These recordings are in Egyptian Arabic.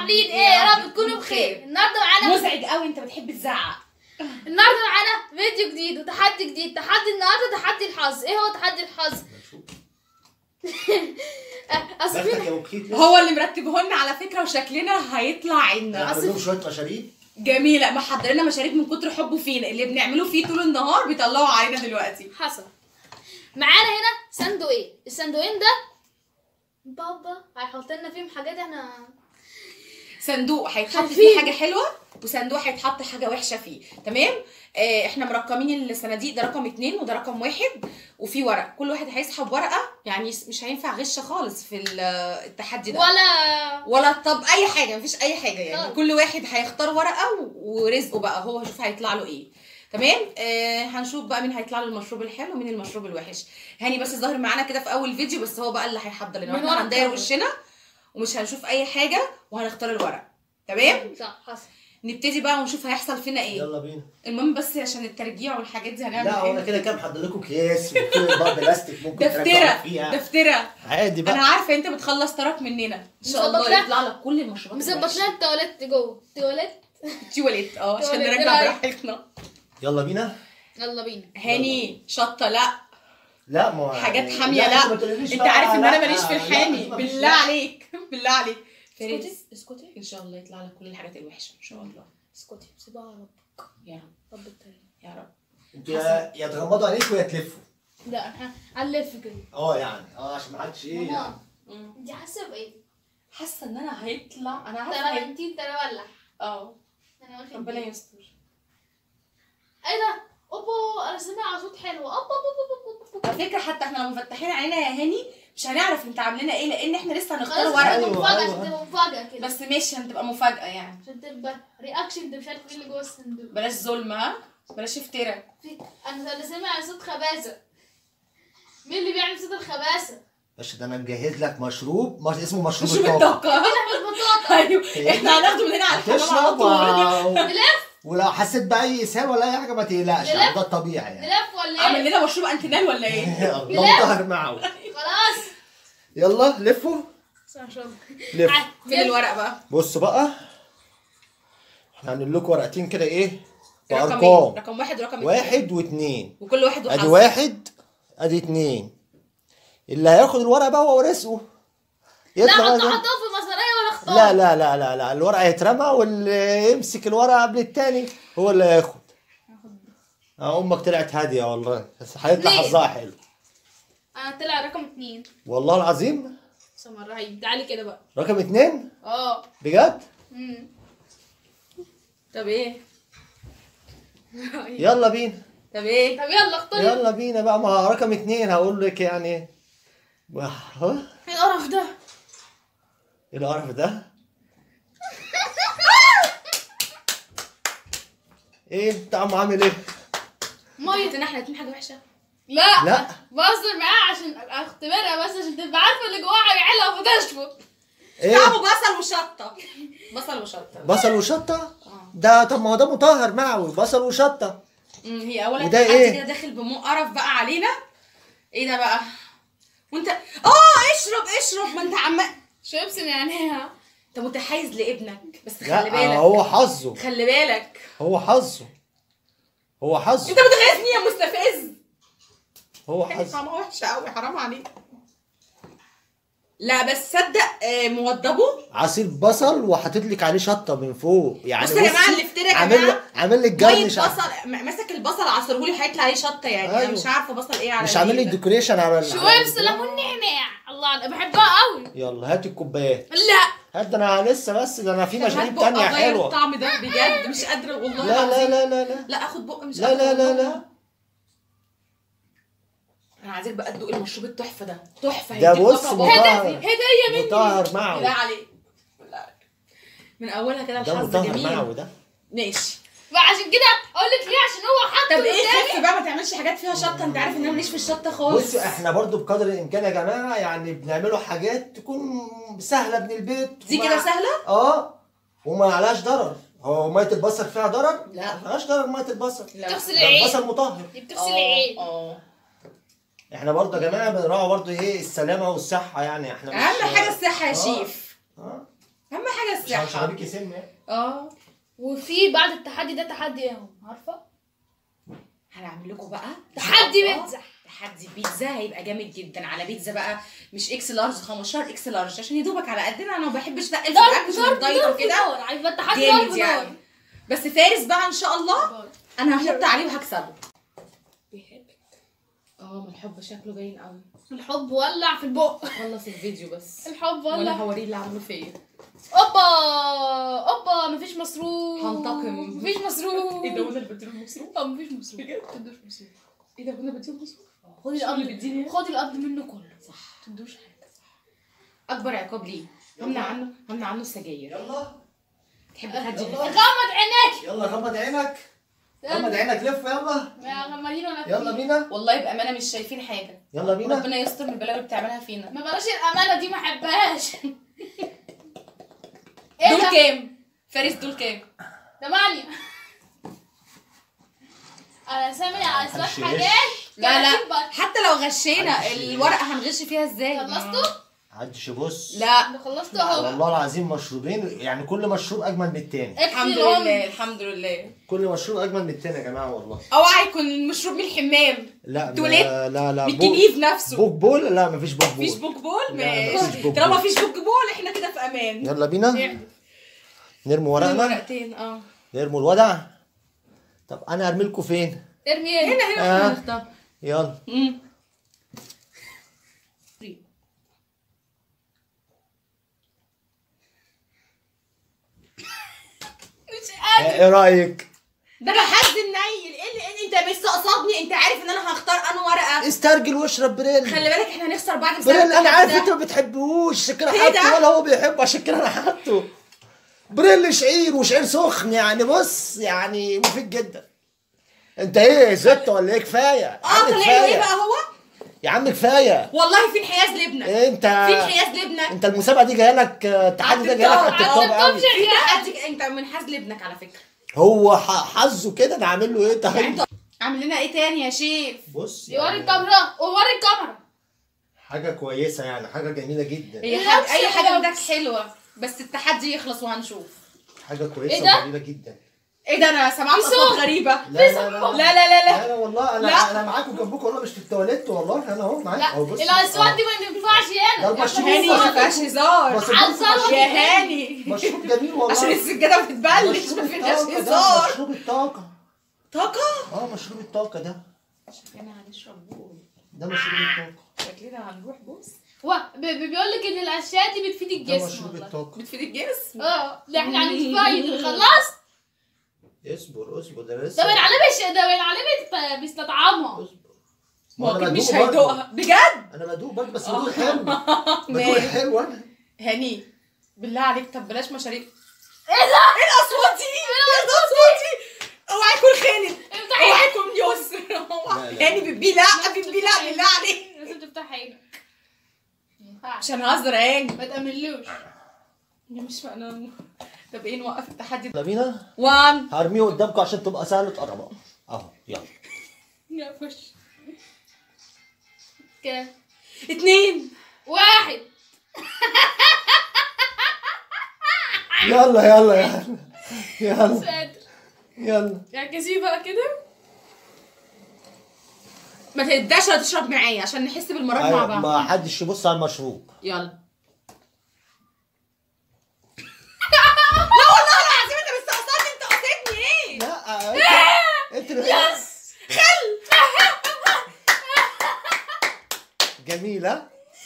عاملين ايه يا رب تكونوا بخير النهارده معانا مزعج قوي انت بتحب تزعق النهارده معانا فيديو جديد وتحدي جديد تحدي النهارده تحدي الحظ ايه هو تحدي الحظ آه، اصل بختك في يا مخيط هو اللي مرتبه لنا على فكره وشكلنا هيطلع عنا عامل لهم شويه مشاريب جميله محضر لنا مشاريب من كتر حبه فينا اللي بنعمله فيه طول النهار بيطلعوا علينا دلوقتي حصل معانا هنا صندوقين الصندوقين ده بابا هيحط لنا فيهم حاجات احنا صندوق هيتحط خفيف. فيه حاجه حلوه وصندوق هيتحط حاجه وحشه فيه تمام آه احنا مرقمين الصناديق ده رقم اتنين وده رقم واحد وفي ورق كل واحد هيسحب ورقه يعني مش هينفع غش خالص في ال- التحدي ده ولا ولا طب اي حاجه مفيش اي حاجه يعني خالص. كل واحد هيختار ورقه و- ورزقه بقى هو هيشوف هيطلع له ايه تمام آه هنشوف بقى مين هيطلع له المشروب الحلو ومين المشروب الوحش هاني بس ظاهر معانا كده في اول فيديو بس هو بقى اللي هيحضر لنا من ورا احنا هنداير الكاميرا. وشنا ومش هنشوف اي حاجه وهنختار الورق تمام صح حصل نبتدي بقى ونشوف هيحصل فينا ايه يلا بينا المهم بس عشان الترجيع والحاجات دي هنعمل لا هو انا ايه كده كده محضر لكم اكياس وكل بقى بلاستيك ممكن ترجعوا دفتره فيها دفتره عادي انا بقى عارفه انت بتخلص طرف مننا ان شاء مظبط الله لها- يطلع لك كل المشروبات مظبط الوحشة. لنا التواليت جوه التواليت توليت اه عشان توليت، نرجع إيه رأيك؟ براحتنا يلا بينا يلا بينا هاني شطه لا لا ما هو حاجات يعني- حاميه أنت لا ما تقوليليش انت بقى عارف ان لا، انا ماليش في لا، الحامي ما فيش بالله لا. عليك بالله عليك اسكتي فارس اسكتي ان شاء الله يطلع لك كل الحاجات الوحشه ان شاء الله اسكتي سيبها على ربك يا رب رب الكريم يا رب انتوا يا يا تغمضوا عينيكم يا تلفوا لا احنا هنلف كده اه يعني اه عشان ما حدش ايه يعني. ماما انت حاسه بايه؟ حاسه ان انا هيطلع انا ترى عارفه هي- انت ترولع اه انا قلت ربنا إيه؟ يستر ايه ده؟ اوبو انا سامع صوت حلو اوبو اوبو اوبو اوبو على فكره حتى احنا لو مفتحين عينينا يا هاني مش هنعرف انت عاملنا ايه لان احنا لسه هنختار خلاص ورق هتبقى أيوة، مفاجأة أيوة. عشان تبقى مفاجأة كده بس ماشي هتبقى مفاجاه يعني عشان تبقى رياكشن انت مش عارف ايه اللي جوه الصندوق بلاش ظلم ها بلاش افتراء في انا اللي سامع صوت خباثة مين اللي بيعمل صوت الخباثة؟ باشا ده انا مجهز لك مشروب مش اسمه مشروب شوف الطاقه الطاقه احمد بطاطا ايوه احنا هناخده من هنا على الحمام على هتشرب طول و... نلف ولو حسيت باي اسهال ولا اي حاجه ما تقلقش نلف؟ يعني ده الطبيعي يعني نلف ولا عامل ايه؟ لنا مشروب انتينال ولا ايه؟ الله مطهر معه خلاص يلا لفوا ما شاء الله لف ع- فين الورق بقى؟ بصوا بقى احنا هنعمل لكم ورقتين كده ايه رقم بارقام ايه؟ رقم واحد ورقم اتنين. واحد واثنين وكل واحد ادي وحظ واحد ادي اتنين اللي هياخد الورقه بقى هو رزقه لا يطلع حطوا بقى زي- حطوه في مصرية ولا اختار لا لا لا لا لا الورقه هيترمى واللي يمسك الورقه قبل التاني هو اللي هياخد اه امك طلعت هاديه والله بس هيطلع ليه؟ حظها حلو انا طلع رقم اتنين والله العظيم سمر رهيب تعالي كده بقى رقم اتنين اه بجد مم. طب ايه؟ يلا بينا طب ايه؟ طب يلا اختاري يلا بينا بقى ما رقم اتنين هقول لك يعني ها؟ ايه القرف ده؟ ايه القرف ده؟ ايه طعمه عامل ايه؟ ميه قلت احنا الاتنين حاجه وحشه لا لا. بهزر معاه عشان اختبرها بس عشان تبقى عارفه اللي جواها هيعلها وتشفط ايه؟ طعمه بصل وشطه بصل وشطه بصل وشطه؟ ده طب ما هو ده مطهر معوي بصل وشطه امم هي اولا وده تحدي إيه؟ كده داخل بمو قرف بقى علينا ايه ده بقى؟ وانت اه اشرب اشرب ما انت عمال شيبسي نعناع انت متحيز لابنك بس خلي لا بالك هو حظه خلي بالك هو حظه هو حظه انت بتغيظني يا مستفز هو حظه طعمها وحشه قوي حرام عليك لا بس صدق آه، موضبه عصير بصل وحاطط لك عليه شطه من فوق يعني بصوا يا جماعة بصي، اللي افترى يا عامل جماعة. لك عامل لك ميه جرنش بصل م- مسك البصل عصرهولي هيطلع عليه شطه يعني انا أيوه. مش عارفه بصل ايه على مش عامل لك ده. ديكوريشن على شويبس ليمون نعناع الله انا بحبها قوي يلا هات الكوبايات لا هات ده انا لسه بس ده انا في طب هات مشاريب بق تانية أغير حلوه الطعم ده بجد مش قادره والله لا لا العظيم. لا لا لا لا اخد بق مش لا قادرة لا لا والله. لا انا عايزاك بقى تدوق المشروب التحفه ده تحفه ده هيديك بص طاقة مطهر. بقى. هديه مني مطهر بالله معوي عليك بالله عليك. من اولها كده ده الحظ مطهر جميل معوي ده ماشي وعشان كده اقول لك ليه عشان هو حط طب ايه قدامي خف بقى ما تعملش حاجات فيها شطه انت عارف ان انا ماليش في الشطه خالص بص احنا برضو بقدر الامكان يا جماعه يعني بنعملوا حاجات تكون سهله من البيت دي وما- كده سهله اه وما عليهاش ضرر هو ميه البصل فيها ضرر لا. ما فيهاش ضرر ميه البصل لا تغسل ده العين البصل مطهر دي بتغسل العين اه احنا برضو يا جماعه بنراعي برضو ايه السلامه والصحه يعني احنا مش اهم حاجه الصحه يا آه. شيف اه اهم حاجه مش الصحه هوريكي سم يعني اه وفي بعد التحدي ده تحدي ايه هو عارفه هنعمل لكم بقى تحدي آه، بيتزا. تحدي بيتزا هيبقى جامد جدا على بيتزا بقى مش اكس لارج 15 اكس لارج عشان يدوبك على قدنا انا ما بحبش اتقل في ضرب الاكل عشان ضرب الدايت ضرب وكده نار عارفه التحدي جامد ضرب يعني نار بس فارس بقى ان شاء الله انا هحط عليه وهكسبه بيحبك اه ما الحب شكله باين قوي الحب ولع في البق خلص الفيديو بس الحب وانا ولع هوريه اللي عملوه فيا اوبا اوبا مفيش مصروف هنتقم. مفيش مصروف وانا اللي بديله المصروف اه مفيش مصروف متدوش مصروف ايه ده وانا بديله المصروف خدي شو اللي القبض بيديني؟ خدي القبض منه كله صح متدوش حاجه اكبر عقاب ليه همنع عنه همنع عنه السجاير يلا تحب تهدي يلا. غمض عينيك يلا غمض عينك غمض عينك لف يلا يا غمضين ولا يلا بينا والله بامانه مش شايفين حاجه يلا بينا ربنا يستر من البلاوي اللي بتعملها فينا ما بلاش الامانه دي ما احبهاش ايه دول ده؟ كام فارس دول كام ثمانية انا سامع على اسمك محدش حاجات يغش. لا لا كده حتى لو غشينا محدش الورقه هنغش فيها ازاي خلصتوا؟ محدش يبص لا انت خلصتوا اهو والله العظيم مشروبين يعني كل مشروب اجمل من التاني الحمد اكفي الام لله الحمد لله كل مشروب اجمل من التاني يا جماعه والله اوعى يكون المشروب من الحمام لا توليت؟ لا لا لا من بوك- الكنيف نفسه بوك بول لا مفيش بوك مفيش بول بوك بول لا، ماشي مفيش بوك طالما بول. مفيش بوك بول احنا كده في امان يلا بينا نرمي ورقنا ورقتين اه نرموا الودع طب انا ارمي لكم فين ارمي ايه؟ هنا هنا آه. احنا هنختار يلا مم. مش قادر ايه رايك ده انا حد النيل ايه اللي إيه انت مستقصدني انت عارف ان انا هختار انه ورقه استرجل واشرب بريل خلي بالك احنا هنخسر بعد بسبب بريل انا عارف التحدي انت ده. ما بتحبوش عشان كده إيه حاطه ده؟ ولا هو بيحبه عشان كده انا حاطه بريل شعير وشعير سخن يعني بص يعني مفيد جدا انت ايه زدت ولا ايه كفايه يا اه عم طلع له ايه كفايه بقى هو يا عم كفايه والله في انحياز لبنى انت في انحياز لبنى انت المسابقه دي جايه لك التحدي ده جاي لك على على التوب التوب قوي شغال. في تحدي انت منحاز لابنك على فكره هو ح- حظه كده انا عامل له ايه طيب عامل لنا ايه تاني يا شيف بص يوري يعني الكاميرا ووري الكاميرا حاجه كويسه يعني حاجه جميله جدا هي لبس حاجة اي حاجه لبس. عندك حلوه بس التحدي يخلص وهنشوف حاجه كويسه إيه ده؟ وجميله جدا ايه ده انا سمعت في اصوات صوت. غريبه لا لا لا لا لا لا لا لا لا والله انا لا. انا معاكم جنبكم والله مش في التواليت والله انا اهو معاك لا اهو بص الاصوات دي ما ينفعش هنا ده المشروب. هاني ما إحنا فيهاش هزار بس عالظلمة يا دي. هاني مشروب جميل والله عشان السجاده ما تتبلش مشروب ما فيهاش الطاقة ده، هزار مشروب الطاقه طاقه اه مشروب الطاقه ده شكلنا هنشرب بول ده مشروب الطاقه شكلنا هنروح بص هو ب- ب- بيقول لك ان الاشياء دي بتفيد ده الجسم مشروب والله الطاقه بتفيد الجسم اه ده احنا هنتفايد خلصت اصبر اصبر ده ده لسه باين عليه مش ده باين عليه بيست- بيستطعمها اصبر ما هو أنا أكيد مش بدوق برضه. هيدوقها بجد انا بدوق برضه بس بدوق حلو بدوق ماشي. حلو انا هاني بالله عليك طب بلاش مشاريب ايه ده؟ ايه الاصوات دي؟ ايه الاصوات دي؟ اوعى يكون خالد افتحي اوعى عينك يكون يسر لا، لا. هاني بيبي لا بيبي لا بالله عليك لازم تفتح عينك ما ينفعش. مش هنهزر يا هاني ما تأمنلوش يا مش انا طب ايه نوقف التحدي ده يلا بينا 1 هرميه قدامكم عشان تبقى سهل تقربها اهو يلا يا فش كده 2 واحد يلا يلا يلا يلا مش قادر يلا ركزي بقى كده ما تهداش ولا تشرب معايا عشان نحس بالمرار مع أيوة، بعض ما حدش يبص على المشروب يلا لا والله العظيم انت مستقصدني انت قصدني ايه لا انت انت اللي خل جميلة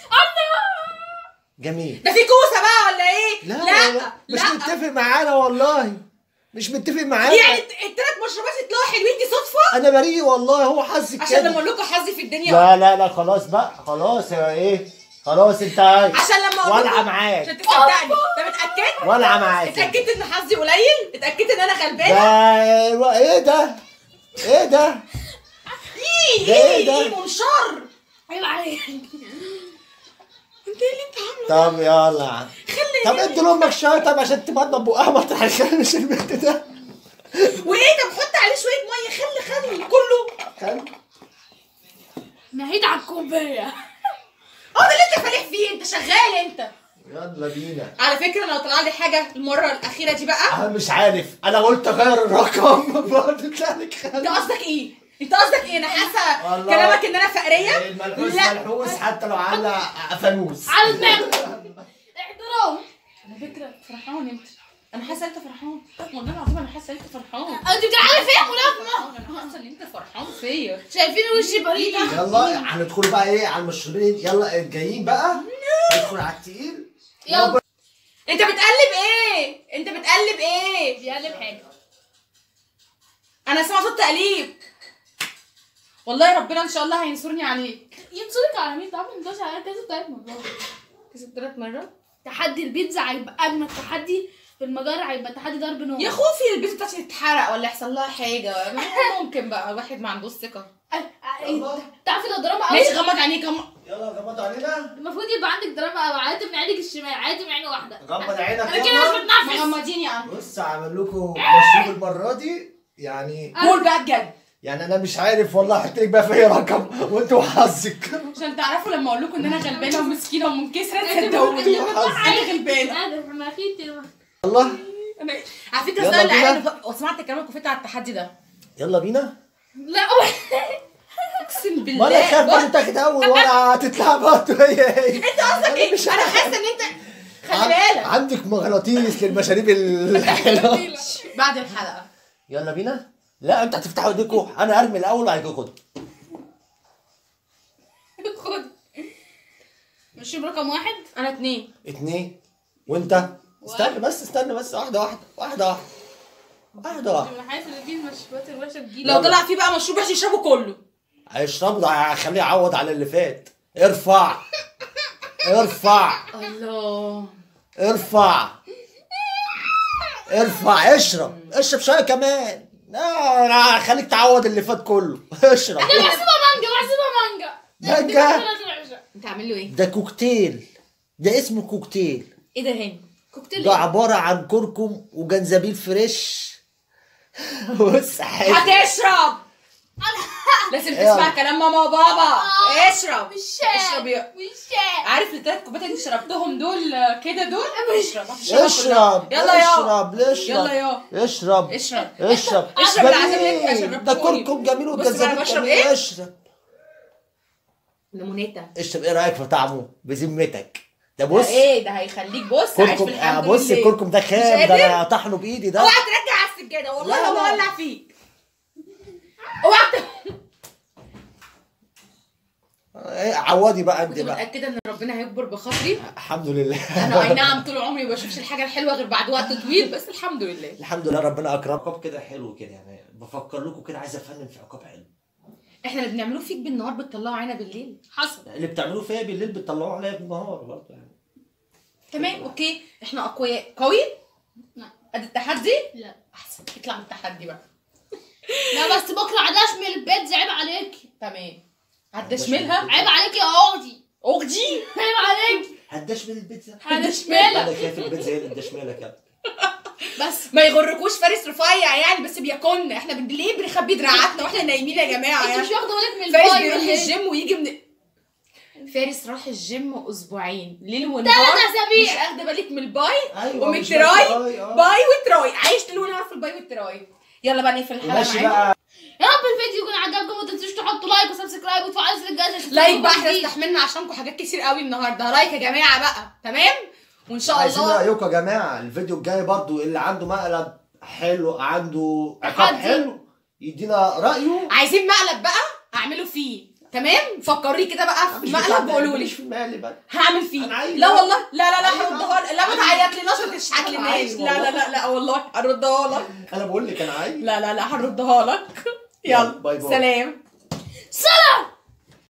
جميل ده في كوسه بقى ولا ايه لا لا لا مش لا. متفق معانا والله مش متفق معانا يعني الت- التلات مشروبات يطلعوا حلوين دي صدفه انا بريء والله هو حظي عشان لما كده اقول لكم حظي في الدنيا لا لا لا خلاص بقى خلاص يا ايه خلاص انت عايز عشان لما اقول ولعة لكم- معاك. عشان تصدقني ده متاكد ولعة معاك اتاكدت ان حظي قليل اتاكدت ان انا ده غلبانه ايه ده ايه ده ايه ده إيه ايه ده؟ ايه منشار عيب عليك انت ايه اللي انت عامله طب يلا يا عم. خلي طب ادي لامك شويه طب عشان تمضى بقها ما تحرقش البنت ده وايه طب حط عليه شويه ميه خلي خلي كله خل- نهيت على الكوبايه اه ده اللي انت فالح فيه انت شغال انت يلا بينا على فكره لو طلع لي حاجه المره الاخيره دي بقى انا مش عارف انا قلت اغير الرقم برضه طلع لك انت خالد قصدك ايه انت قصدك ايه انا حاسه والله. كلامك ان انا فقريه الملحوس لا. ملحوس حتى لو علق فانوس على دماغك احترام على فكره فرحان انت انا حاسه انت فرحان والله العظيم انا حاسه انت فرحان انت بتلعبي فيها ملاكمه انا حاسه ان انت فرحان فيا شايفين وشي بريء يلا هندخل بقى ايه على المشروبين يلا جايين بقى ندخل على التقيل يلا انت بتقلب ايه انت بتقلب ايه بيقلب حاجه انا سامعه صوت تقليب والله ربنا ان شاء الله هينصرني عليك ينصرك على مين طبعا ما على كذا ثلاث مرات كسبت ثلاث مرات تحدي البيتزا هيبقى اجمد تحدي في المجرة هيبقى تحدي ضرب نار يا خوفي البيت بتاعتي تتحرق ولا يحصل لها حاجه ما ممكن بقى واحد ما عندوش ثقه أ- أ- تعرفي لو دراما قوي ماشي غمض عينيك غمض يلا غمض علينا المفروض يبقى عندك دراما قوي عادي من عينك الشمال عادي من عين واحده غمض عينك انا كده يلا. مش بتنفس مغمضين يا عم بص هعمل لكم مشروب المره دي يعني قول بقى بجد يعني انا مش عارف والله احط لك بقى في اي رقم وانت وحظك عشان تعرفوا لما اقول لكم ان انا غلبانه ومسكينه ومنكسره انت تصدقوني ممكن انا غلبانه قادر ما اخيتي يلا انا على فكره يلا السؤال اللي بينا. عارف وسمعت كلامك وفيت على التحدي ده يلا بينا لا اقسم بالله ما انا خايف بص، بقى تاخد اول ورقه هتطلع برضه هي هي انت قصدك ايه مش انا عارف. حاسه ان انت خلي بالك عندك مغناطيس للمشاريب الحلوه بعد الحلقه يلا بينا لا انت هتفتحوا ايديكوا انا ارمي الاول وبعد كده خد خد مش رقم واحد انا اتنين اتنين وانت استنى بس استنى بس واحده واحده واحده واحده واحده واحده انا حاسس ان في المشروبات الوحشه بتجيلي لو طلع فيه بقى مشروب وحش يشربه كله هيشربوا ده هخليه يعوض على اللي فات ارفع ارفع الله ارفع ارفع اشرب اشرب شويه كمان لا انا هخليك تعوض اللي فات كله اشرب انا بحسبها مانجا بحسبها مانجا مانجا؟ دي بحسبها وحشة. انت عامل له ايه ده كوكتيل ده اسمه كوكتيل ايه ده هاني كوكتيل ده إيه؟ عبارة عن كركم وجنزبيل فريش بص حلو هتشرب لازم يلا. تسمع كلام ماما وبابا اشرب مش شاي اشرب يا مش شاي عارف الثلاث كوبايات اللي شربتهم دول آه، كده دول اشرب هتشرب اشرب يلا يا اشرب اشرب يلا يا اشرب اشرب اشرب اشرب العسل اللي انت جميل. شربتهولي. ده كركم جميل بص بقى وجنزبيل بشرب جميل ايه؟ اشرب ليمونيتا اشرب ايه رايك في طعمه بذمتك ده بص بص ايه ده هيخليك بص عايش كركم في آه، الحمد بص لله الكركم ده مش خام قادر؟ ده انا طحنه بايدي ده اوعى ترجع على السجاده والله لا، هو لا. ولع فيك اوعى ت- إيه، عوضي بقى انت كنت بقى متاكده ان ربنا هيكبر بخاطري الحمد لله انا اي نعم طول عمري ما بشوفش الحاجه الحلوه غير بعد وقت طويل بس الحمد لله الحمد لله ربنا اكرمكم عقاب كده حلو كده يعني بفكر لكم كده عايز افنن في عقاب حلو احنا اللي بنعملوه فيك بالنهار بتطلعوا عينا بالليل حصل اللي بتعملوه فيا بالليل بتطلعوه عليا بالنهار برضه يعني تمام اوكي احنا اقوياء قوي لا. قد التحدي لا احسن اطلع من التحدي بقى لا بس بكره عداش من البيت عيب عليكي تمام هتشملها عيب عليكي يا اختي اختي عيب عليك هداش من البيتزا هنشملها انا خايف البيتزا هي اللي تدشملها كده بس ما يغركوش فارس رفيع يعني بس بياكلنا احنا بن- ليه بنخبي دراعاتنا واحنا نايمين يا جماعه انت يعني مش واخده بالك من فارس الباي بيروح ولا ايه؟ الجيم ويجي من فارس راح الجيم اسبوعين ليل ونهار تلات أسابيع. مش اخده بالك من الباي ايوه ومن مش التراي بس آه. باي وتراي عايش ليل ونهار في الباي والتراي يلا بقى نقفل الحلقه ماشي معانا بقى يا رب الفيديو يكون عجبكم وما تنسوش تحطوا لايك وسبسكرايب وتفعلوا زر الجرس عشان لايك بقى تشوفوا احنا جديد. استحملنا عشانكم حاجات كتير قوي النهارده لايك يا جماعه بقى تمام وان شاء عايزين الله رايكم يا جماعه الفيديو الجاي برضو اللي عنده مقلب حلو عنده عقاب تحدي. حلو يدينا رايه عايزين مقلب بقى اعمله فيه تمام فكري كده بقى في مقلب وقولوا لي مش في مالي بقى هعمل فيه أنا عايز- لا والله لا لا لا عايز- هردها لك لا ما عايز- تعيط لناش ما تشحتلناش عايز لا لا لا لا والله هردها لك انا بقول لك انا عايز لا لا لا هردها لك يلا باي باي. سلام سلام